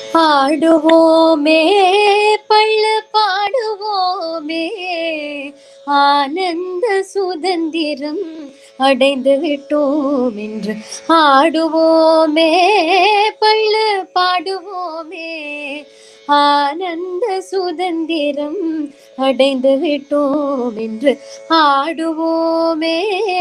ஆடுவோமே பள்ளு பாடுவோமே ஆனந்த சுதந்திரம் அடைந்து விட்டோம் என்று ஆடுவோமே பள்ளு பாடுவோமே ஆனந்த சுதந்திரம் அடைந்து விட்டோம் என்று ஆடுவோமே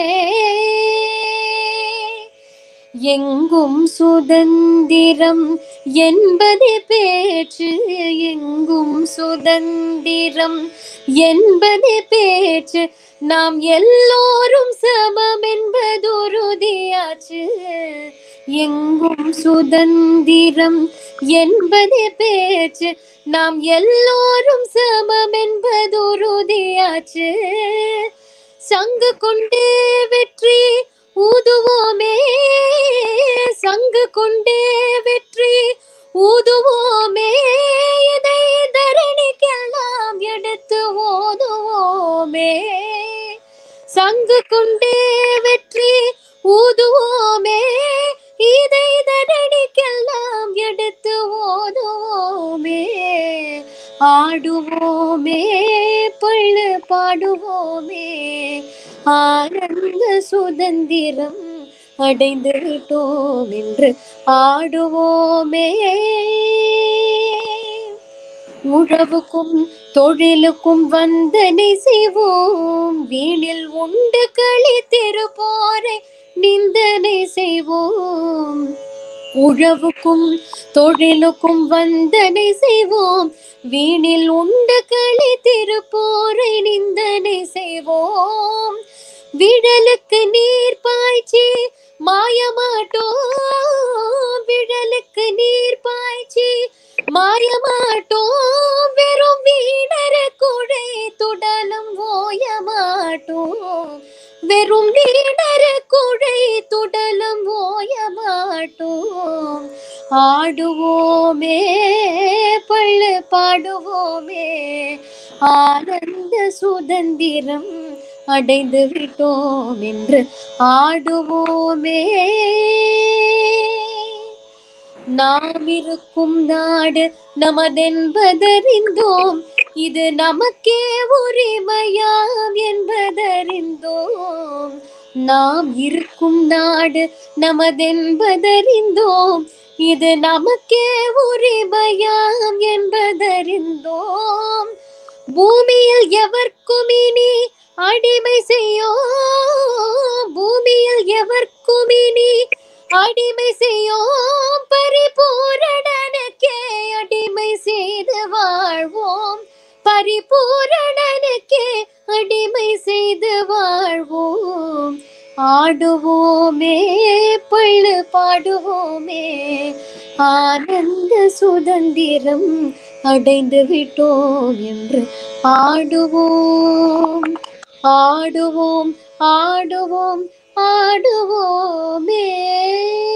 எங்கும் சுதந்திரம் என்பது பேச்சு எங்கும் சுதந்திரம் என்பது பேச்சு நாம் எல்லோரும் சமம் என்பது உறுதியாச்சு எங்கும் சுதந்திரம் என்பது பேச்சு நாம் எல்லோரும் சமம் என்பது உறுதியாச்சு சங்கு கொண்டு வெற்றி ஊதுவோமே சங்கு கொண்டே வெற்றி ஊதுவோமே இதை தரணிக்கெல்லாம் எடுத்து ஓதுவோமே சங்கு கொண்டே வெற்றி ஊதுவோமே இதை தரணிக்கெல்லாம் எடுத்து ஓதுவோமே ஆடுவோமே பள்ளு பாடுவோமே ஆனந்த சுதந்திரம் அடைந்து விட்டோம் என்று ஆடுவோமே உழவுக்கும் தொழிலுக்கும் வந்தனை செய்வோம் வீணில் உண்டு களி திருப்போரை நிந்தனை செய்வோம் உழவுக்கும் தொழிலுக்கும் வந்தனை செய்வோம் வீணில் உண்ட களி திருப்போரை நிந்தனை செய்வோம் விழலுக்கு நீர் பாய்ச்சி மாயமாட்டோம் விழலுக்கு நீர் பாய்ச்சி மாயமாட்டோம் வெறும் வீணர குடை துடலும் ஓயமாட்டோம் வெறும் வீணர குடை துடலும் ஓயமாட்டோம் ஆடுவோமே பள்ளு பாடுவோமே ஆனந்த சுதந்திரம் அடைந்து விட்டோம் என்று ஆடுவோமே நாம் இருக்கும் நாடு நமதென்பதறிந்தோம் இது நமக்கே உரிமையாம் என்பதறிந்தோம் நாம் இருக்கும் நாடு நமதென்பதறிந்தோம் இது நமக்கே உரிமையாம் என்பதறிந்தோம் பூமியில் எவர்க்கும் இனி அடிமை செய்யோ பூமியில் எவர்க்கும் இனி அடிமை செய்யோம் பரிபூரணனுக்கே அடிமை செய்து வாழ்வோம் பரிபூரணனுக்கே அடிமை செய்து வாழ்வோம் ஆடுவோமே பள்ளு பாடுவோமே ஆனந்த சுதந்திரம் அடைந்து விட்டோம் என்று ஆடுவோம் ஆடுவோம் ஆடுவோம் ஆடுவோமே